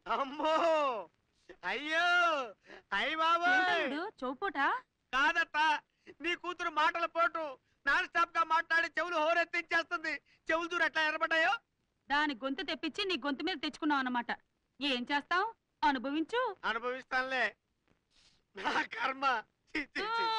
అమ్మో అయ్యో అయ్య బాబాయ్ ఏంటల్లుడు చౌపూట కాదత్త నీ కూతురు మాటల పోటు నాన్ స్టాప్ గా మాట్లాడి చెవులు హోరెత్తించేస్తుంది చెవులు చూడు ఎట్లా ఎర్రబడ్డాయో దాని గొంతు తెప్పించి నీ గొంతు మీద తెచ్చుకున్నావు అన్నమాట ఏం చేస్తావు అనుభవించు అనుభవిస్తానులే నా కర్మ ఛీ, ఛీ, ఛీ, ఛీ.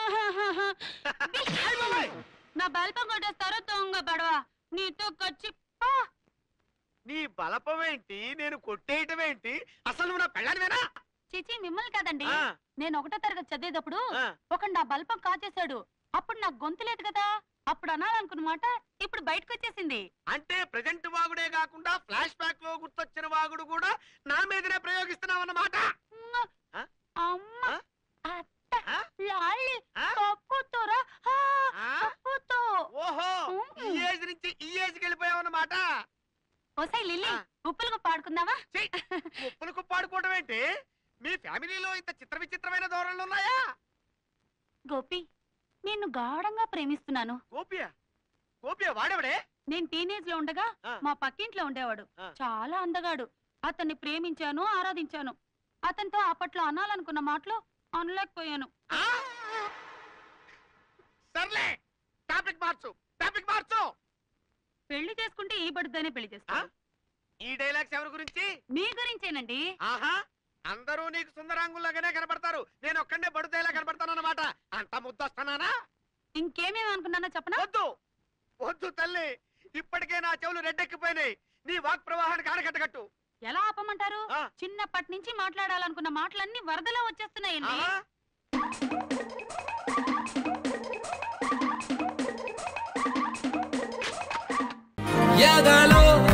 అయ్ బాబాయ్! నా బల్పం కొట్టేస్తారో దొంగ బడవా నీతో కచ్చి పా. నీ బలపం ఏంటి నేను కొట్టేయటం ఏంటి అసలు నువ్వు నా పెళ్ళానివేనా చిచి మిమ్మల్ని కాదండి ఆ, నేను ఒకటో తరగతి చదివేటప్పుడు ఆ. ఒక నా బల్పం కాచేశాడు అప్పుడు నాకు గొంతు లేదు కదా అప్పుడు అనాలనుకున్న మాట ఇప్పుడు బయటకు వచ్చేసింది అంటే ప్రజెంట్ వాగుడే కాకుండా ఫ్లాష్ బ్యాక్ లో గుర్తొచ్చిన వాగుడు కూడా నా మీదనే ప్రయోగిస్తున్నావు అన్నమాట ఉమ్మ. ఆ? అమ్మ ఆ? అత్త ఆ? లాలి ఆ? కప్పుతోరా ఆ, ఆ? కప్పుతో ఓహో ఉమ్. ఈ ఏజ్ నుంచి ఈ ఏజ్ కి వెళ్ళిపోయావు అన్నమాట ఒసై లిల్లీ ఆ. ఉప్పులకు పాడుకుందావా ఉప్పులకు పాడుకోవడం ఏంటి మీ ఫ్యామిలీలో ఇంత చిత్ర విచిత్రమైన ధోరణులు ఉన్నాయా గోపి నిన్ను గాఢంగా ప్రేమిస్తున్నాను గోపియా గోపియా వాడెవడే నేను టీనేజ్ లో ఉండగా ఆ. మా పక్కింట్లో ఉండేవాడు ఆ. చాలా అందగాడు అతన్ని ప్రేమించాను ఆరాధించాను అతనితో అప్పట్లో అనాలనుకున్న మాటలు అనలేకపోయాను ఆ? సర్లే టాపిక్ మార్చు టాపిక్ మార్చు పెళ్లి చేసుకుంటే ఈ బడుద్దనే పెళ్లి ఆ? చేస్తాను ఈ డైలాగ్స్ ఎవరి గురించి మీ గురించేనండి ఆహా అందరూ నీకు సుందరాంగుల్లాగానే కనబడతారు నేను ఒక్కడే బడుదేలా కనబడతానన్నమాట అంత ముద్దొస్తున్నానా ఇంకేమేమి అనుకున్నానో చెప్పనా వద్దు వద్దు తల్లి ఇప్పటికే నా చెవులు రెడ్డెక్కిపోయినాయి నీ వాక్ ప్రవాహానికి ఆనకట్టగట్టు ఎలా ఆపమంటారు ఆ. చిన్నప్పటి నుంచి మాట్లాడాలనుకున్న మాటలన్నీ వరదలో వచ్చేస్తున్నాయండి ఆహా ఎదలో